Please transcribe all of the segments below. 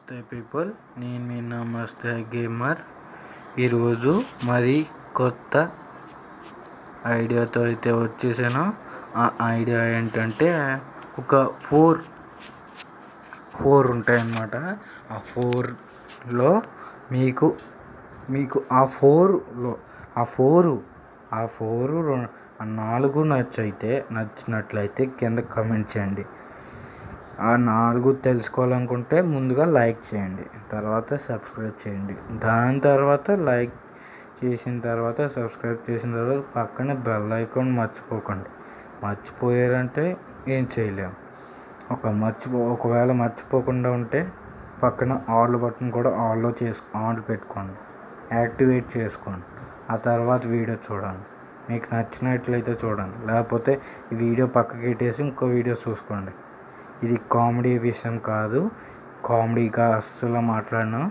నమస్తే పీపుల్ నేను మీ నమస్తే గేమర్ ఈరోజు మరి కొత్త ఐడియాతో అయితే వచ్చేసాను ఆ ఐడియా ఏంటంటే ఒక ఫోర్ ఫోర్ ఉంటాయన్నమాట ఆ ఫోర్లో మీకు మీకు ఆ ఫోర్లో ఆ ఫోరు ఆ ఫోరు రొ- ఆ నాలుగు నచ్చైతే నచ్చినట్లయితే కింద కమెంట్ చేయండి ఆ నాలుగు తెలుసుకోవాలనుకుంటే ముందుగా లైక్ చేయండి తర్వాత సబ్స్క్రైబ్ చేయండి దాని తర్వాత లైక్ చేసిన తర్వాత సబ్స్క్రైబ్ చేసిన తర్వాత పక్కనే బెల్ ఐకాన్ మర్చిపోకండి మర్చిపోయారంటే ఏం చేయలేము ఒక మర్చిపో ఒకవేళ మర్చిపోకుండా ఉంటే పక్కన ఆల్ బటన్ కూడా ఆల్లో చేసు ఆన్ పెట్టుకోండి యాక్టివేట్ చేసుకోండి ఆ తర్వాత వీడియో చూడండి మీకు నచ్చినట్లయితే చూడండి లేకపోతే ఈ వీడియో పక్కకి పెట్టేసి ఇంకో వీడియో చూసుకోండి ఇది కామెడీ విషయం కాదు కామెడీగా అస్సలు మాట్లాడను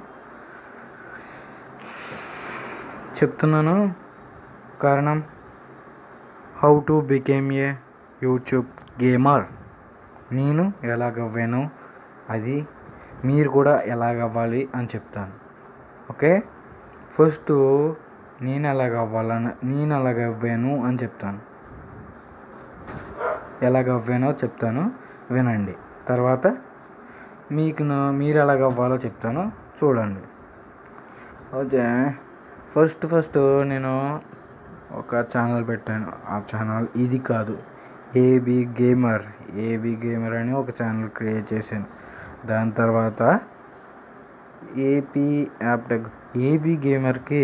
చెప్తున్నాను కారణం how to became a YouTube gamer నేను ఎలాగవ్వాను అది మీరు కూడా ఎలాగవ్వాలి అని చెప్తాను ఓకే ఫస్ట్ నేను ఎలాగవ్వాలని నేను ఎలాగవ్వాను అని చెప్తాను ఎలాగవ్వానో చెప్తాను వినండి తర్వాత మీకు నా- మీరు ఎలాగవ్వాలో చెప్తాను చూడండి ఓకే ఫస్ట్ ఫస్ట్ నేను ఒక ఛానల్ పెట్టాను ఆ ఛానల్ ఇది కాదు ఏబి గేమర్ ఏబి గేమర్ అని ఒక ఛానల్ క్రియేట్ చేశాను దాని తర్వాత ఏపీ యాప్ టెక్ ఏబి గేమర్కి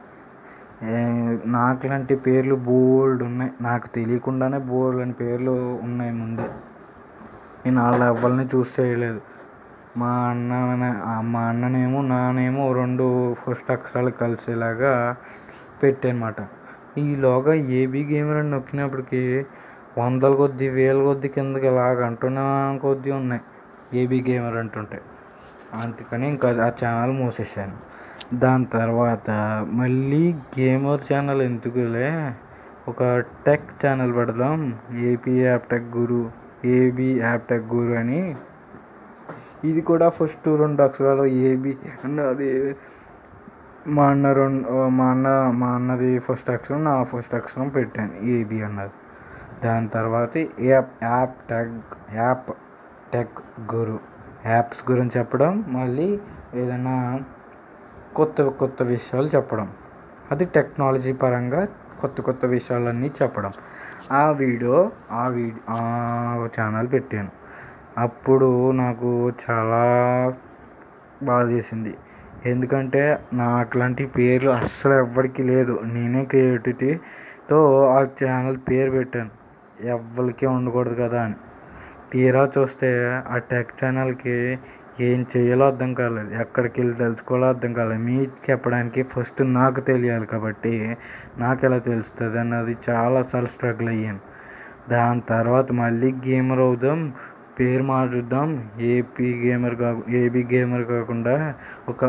నాకు లాంటి పేర్లు బోల్డ్ ఉన్నాయి నాకు తెలియకుండానే బోల్డ్ అని పేర్లు ఉన్నాయి ముందే నేను వాళ్ళ ఎవ్వరిని చూస్ చేయలేదు మా అన్న మా అన్ననేమో నానేమో రెండు ఫస్ట్ అక్షరాలు కలిసేలాగా పెట్టానమాట ఈలోగా ఏబీ గేమర్ అని నొక్కినప్పటికి వందల కొద్ది వేల కొద్ది కిందకి ఇలాగ అంటున్నా కొద్ది ఉన్నాయి ఏబీ గేమర్ అంటుంటే అందుకని ఇంకా ఆ ఛానల్ మూసేసాను దాని తర్వాత మళ్ళీ గేమర్ ఛానల్ ఎందుకులే ఒక టెక్ ఛానల్ పెడదాం AP app tech Guru AB app tech Guru అని ఇది కూడా ఫస్ట్ రెండు అక్షరాలు ఏబి అండ్ అది మా అన్న రెండు మా అన్న మా అన్నది ఫస్ట్ అక్షరం నా ఫస్ట్ అక్షరం పెట్టాను ఏబి అన్నది దాని తర్వాత app app tech app tech Guru apps గురించి చెప్పడం మళ్ళీ ఏదైనా కొత్త కొత్త విషయాలు చెప్పడం అది టెక్నాలజీ పరంగా కొత్త కొత్త విషయాలన్నీ చెప్పడం ఆ వీడియో ఆ వీడియో ఆ ఛానల్ పెట్టాను అప్పుడు నాకు చాలా బాధ చేసింది ఎందుకంటే నాకు లాంటి పేర్లు అస్సలు ఎవ్వరికి లేదు నేనే క్రియేటివిటీతో ఆ ఛానల్ పేరు పెట్టాను ఎవ్వరికి ఉండకూడదు కదా అని తీరా చూస్తే ఆ టెక్ ఛానల్కి ఏం చేయాలో అర్థం కాలేదు ఎక్కడికి వెళ్ళి తెలుసుకోవాలో అర్థం కాలేదు మీకు చెప్పడానికి ఫస్ట్ నాకు తెలియాలి కాబట్టి నాకు ఎలా తెలుస్తుంది అన్నది చాలాసార్లు స్ట్రగుల్ అయ్యాను దాని తర్వాత మళ్ళీ గేమర్ అవుదాం పేరు మారుద్దాం ఏపీ గేమర్ కాకు ఏబీ గేమర్ కాకుండా ఒక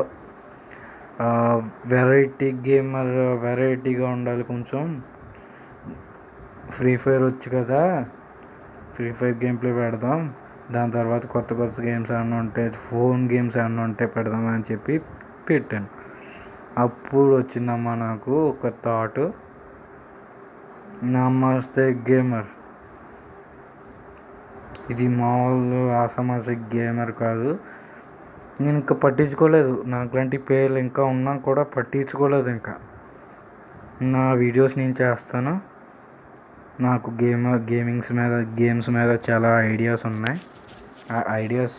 వెరైటీ గేమర్ వెరైటీగా ఉండాలి కొంచెం ఫ్రీ ఫైర్ వచ్చు కదా ఫ్రీ ఫైర్ గేమ్ ప్లే పెడదాం దాని తర్వాత కొత్త కొత్త గేమ్స్ ఏమన్నా ఉంటే ఫోన్ గేమ్స్ ఏమన్నా ఉంటే పెడదాం అని చెప్పి పెట్టాను అప్పుడు వచ్చిందమ్మా నాకు ఒక థాట్ నమస్తే గేమర్ ఇది మామూలు ఆసమాసిక్ గేమర్ కాదు నేను ఇంకా పట్టించుకోలేదు నాకు లాంటి పేర్లు ఇంకా ఉన్నా కూడా పట్టించుకోలేదు ఇంకా నా వీడియోస్ నేను చేస్తాను నాకు గేమర్ గేమింగ్స్ మీద గేమ్స్ మీద చాలా ఐడియాస్ ఉన్నాయి ఆ ఐడియాస్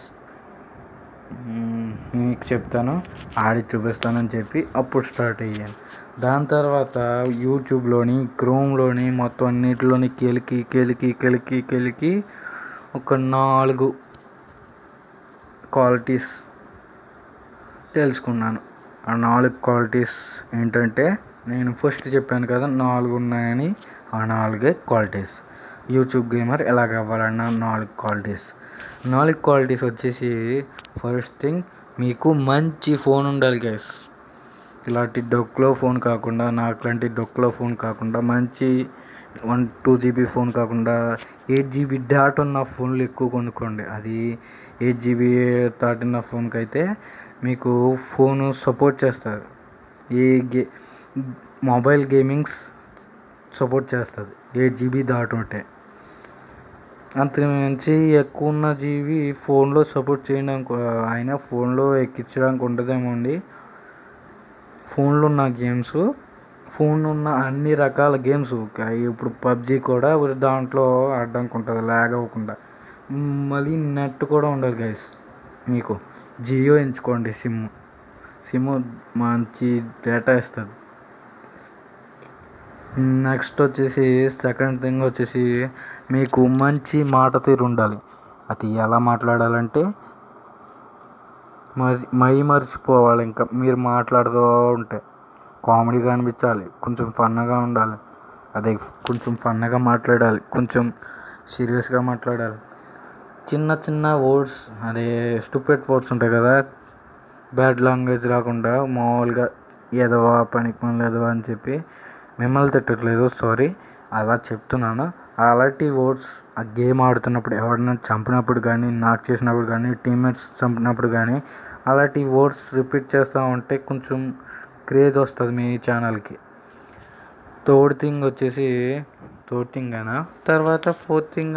మీకు చెప్తాను ఆడి చూపిస్తానని చెప్పి అప్పుడు స్టార్ట్ అయ్యాను దాని తర్వాత యూట్యూబ్లోని క్రోమ్లోని మొత్తం అన్నిటిలోని కెలికి కెలికి కెలికి కెలికి ఒక నాలుగు క్వాలిటీస్ తెలుసుకున్నాను ఆ నాలుగు క్వాలిటీస్ ఏంటంటే నేను ఫస్ట్ చెప్పాను కదా నాలుగు ఉన్నాయని ఆ నాలుగే క్వాలిటీస్ యూట్యూబ్ గేమర్ ఎలాగ అవ్వాలన్న నాలుగు క్వాలిటీస్ నాలుగు క్వాలిటీస్ వచ్చేసి ఫస్ట్ థింగ్ మీకు మంచి ఫోన్ ఉండాలి గైస్ ఇలాంటి డొక్లో ఫోన్ కాకుండా నాకు లాంటి డొక్లో ఫోన్ కాకుండా మంచి వన్ టూ జీబీ ఫోన్ కాకుండా ఎయిట్ జీబీ డాట్ ఉన్న ఫోన్లు ఎక్కువ కొనుక్కోండి అది ఎయిట్ జీబీ దాటిన ఫోన్కి అయితే మీకు ఫోను సపోర్ట్ చేస్తుంది ఈ గే మొబైల్ గేమింగ్స్ సపోర్ట్ చేస్తుంది ఎయిట్ జీబీ దాటి ఉంటే అంతకు మించి ఎక్కువ ఉన్న జీబీ ఫోన్లో సపోర్ట్ చేయడానికి అయినా ఫోన్లో ఎక్కించడానికి ఉంటుందేమో అండి ఫోన్లో ఉన్న గేమ్స్ ఫోన్ ఉన్న అన్ని రకాల గేమ్స్ ఇప్పుడు పబ్జి కూడా దాంట్లో ఆడడానికి ఉంటుంది ల్యాగ్ అవ్వకుండా మళ్ళీ నెట్ కూడా ఉండదు గైస్ మీకు జియో ఎంచుకోండి సిమ్ సిమ్ మంచి డేటా ఇస్తుంది నెక్స్ట్ వచ్చేసి సెకండ్ థింగ్ వచ్చేసి మీకు మంచి మాట తీరు ఉండాలి అది ఎలా మాట్లాడాలంటే మరి మై మర్చిపోవాలి ఇంకా మీరు మాట్లాడుతూ ఉంటే కామెడీగా అనిపించాలి కొంచెం ఫన్గా ఉండాలి అదే కొంచెం ఫన్గా మాట్లాడాలి కొంచెం సీరియస్గా మాట్లాడాలి చిన్న చిన్న వర్డ్స్ అదే స్టూపిడ్ వర్డ్స్ ఉంటాయి కదా బ్యాడ్ లాంగ్వేజ్ రాకుండా మామూలుగా ఎదవా పనికి పని ఎదవా అని చెప్పి మిమ్మల్ని తిట్టట్లేదు సారీ అలా చెప్తున్నాను అలాంటి వర్డ్స్ ఆ గేమ్ ఆడుతున్నప్పుడు ఎవరినైనా చంపినప్పుడు కానీ నాక్ చేసినప్పుడు కానీ టీమ్మేట్స్ చంపినప్పుడు కానీ అలాంటి వర్డ్స్ రిపీట్ చేస్తూ ఉంటే కొంచెం క్రేజ్ వస్తుంది మీ ఛానల్కి థర్డ్ థింగ్ వచ్చేసి థర్డ్ థింగ్ అయినా తర్వాత fourth thing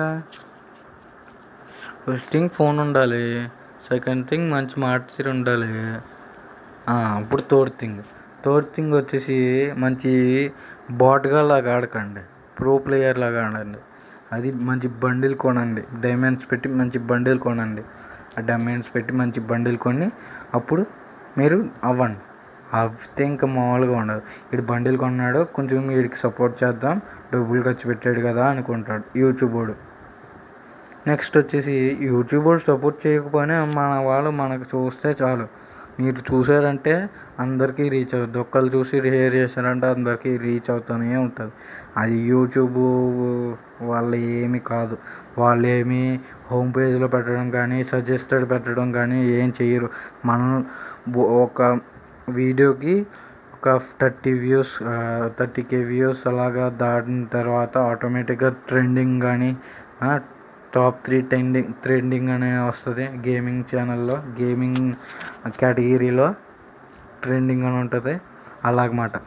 first thing phone ఉండాలి సెకండ్ థింగ్ మంచి మాట తీరు ఉండాలి ఇప్పుడు థర్డ్ థింగ్ థర్డ్ థింగ్ వచ్చేసి మంచి బాట్గా లాగా ఆడకండి ప్రో ప్లేయర్ లాగా ఆడండి అది మంచి బండిల్ కొనండి డైమండ్స్ పెట్టి మంచి బండిల్ కొనండి ఆ డైమండ్స్ పెట్టి మంచి బండిల్ కొని అప్పుడు మీరు అవ్వండి అవితే ఇంకా మామూలుగా ఉండదు ఇటు బండిల్ కొన్నాడు కొంచెం వీడికి సపోర్ట్ చేద్దాం డబ్బులు ఖర్చు పెట్టాడు కదా అనుకుంటాడు యూట్యూబ్ వాడు నెక్స్ట్ వచ్చేసి యూట్యూబ్ వాడు సపోర్ట్ చేయకపోయినా మన వాళ్ళు మనకు చూస్తే చాలు మీరు చూసారంటే అందరికీ రీచ్ అవుతుంది ఒక్కళ్ళు చూసి షేర్ చేశారంటే అందరికీ రీచ్ అవుతూనే ఉంటుంది అది యూట్యూబ్ వాళ్ళు ఏమి కాదు వాళ్ళు ఏమి హోమ్ పేజ్లో పెట్టడం కానీ సజెస్టెడ్ పెట్టడం కానీ ఏం చేయరు మనం ఒక వీడియోకి ఒక thirty views thirty K views అలాగా దాటిన తర్వాత ఆటోమేటిక్గా ట్రెండింగ్ కానీ టాప్ త్రీ ట్రెండింగ్ ట్రెండింగ్ అనే వస్తుంది గేమింగ్ ఛానల్లో గేమింగ్ కేటగిరీలో ట్రెండింగ్ అని ఉంటుంది అలాగమాట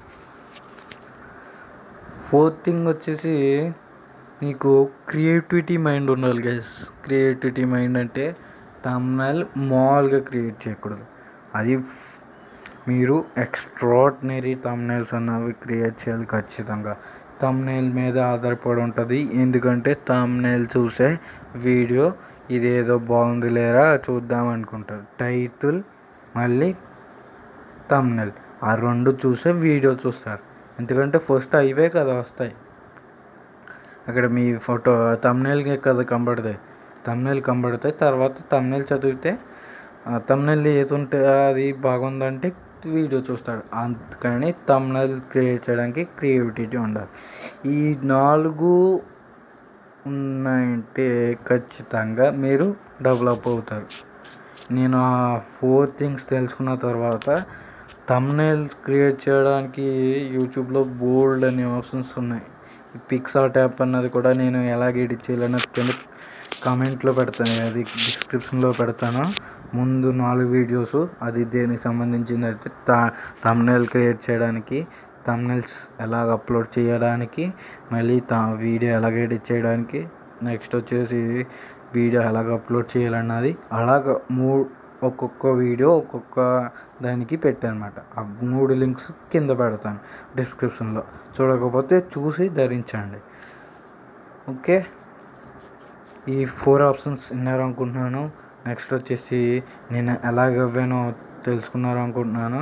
ఫోర్త్ థింగ్ వచ్చేసి నీకు క్రియేటివిటీ మైండ్ ఉండాలి గైస్ క్రియేటివిటీ మైండ్ అంటే తమ్నైల్ మామూలుగా క్రియేట్ చేయకూడదు అది మీరు ఎక్స్ట్రాడినరీ తమ్నైల్స్ అన్నవి క్రియేట్ చేయాలి ఖచ్చితంగా తమ్నైల్ మీద ఆధారపడి ఉంటుంది ఎందుకంటే తమ్నైల్ చూసే వీడియో ఇదేదో బాగుంది లేరా చూద్దాం అనుకుంటారు టైటిల్ మళ్ళీ తమ్నైల్ ఆ రెండు చూసే వీడియో చూస్తారు ఎందుకంటే ఫస్ట్ అవే కదా వస్తాయి అక్కడ మీ ఫోటో తమ్నైల్కి కదా కనబడతాయి తమ్నైల్ కనబడతాయి తర్వాత తమ్నైల్ చదివితే తమ్నైల్ ఏది ఉంటే అది బాగుందంటే వీడియో చూస్తాడు అందుకని తమ్నైల్ క్రియేట్ చేయడానికి క్రియేటివిటీ ఉండాలి ఈ నాలుగు ఉన్నాయంటే ఖచ్చితంగా మీరు డెవలప్ అవుతారు నేను ఆ ఫోర్ థింగ్స్ తెలుసుకున్న తర్వాత తమ్నైల్ క్రియేట్ చేయడానికి యూట్యూబ్లో బోల్డ్ అనే ఆప్షన్స్ ఉన్నాయి ఈ పిక్సార్ట్ యాప్ అన్నది కూడా నేను ఎలాగ ఎడిట్ చేయాలన్నది కింద కామెంట్లో పెడతాను అది డిస్క్రిప్షన్లో పెడతాను ముందు నాలుగు వీడియోస్ అది దేనికి సంబంధించింది అయితే తమ్నైల్ క్రియేట్ చేయడానికి తమ్నైల్స్ ఎలాగ అప్లోడ్ చేయడానికి మళ్ళీ త వీడియో ఎలాగ ఎడిట్ చేయడానికి నెక్స్ట్ వచ్చేసి వీడియో ఎలాగ అప్లోడ్ చేయాలన్నది అలాగ మూ ఒక్కొక్క వీడియో ఒక్కొక్క దానికి పెట్టానమాట ఆ మూడు లింక్స్ కింద పెడతాను డిస్క్రిప్షన్లో చూడకపోతే చూసి ధరించండి ఓకే ఈ ఫోర్ ఆప్షన్స్ విన్నారు అనుకుంటున్నాను నెక్స్ట్ వచ్చేసి నేను ఎలాగ అవ్వానో తెలుసుకున్నారు అనుకుంటున్నాను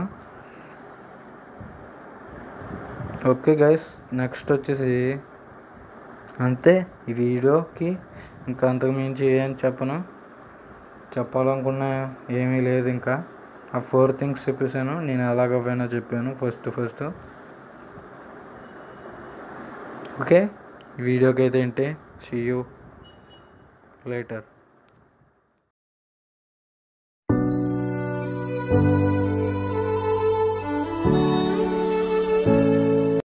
ఓకే గైస్ నెక్స్ట్ వచ్చేసి అంతే ఈ వీడియోకి ఇంకా అంతకు మించి ఏం చెప్పను చెప్పాలనుకున్నా ఏమీ లేదు ఇంకా ఆ ఫోర్ థింగ్స్ చెప్పేసాను నేను ఎలాగ అవ్వానో చెప్పాను ఫస్ట్ ఫస్ట్ ఓకే ఈ వీడియోకి అయితే ఏంటి సీ యూ లేటర్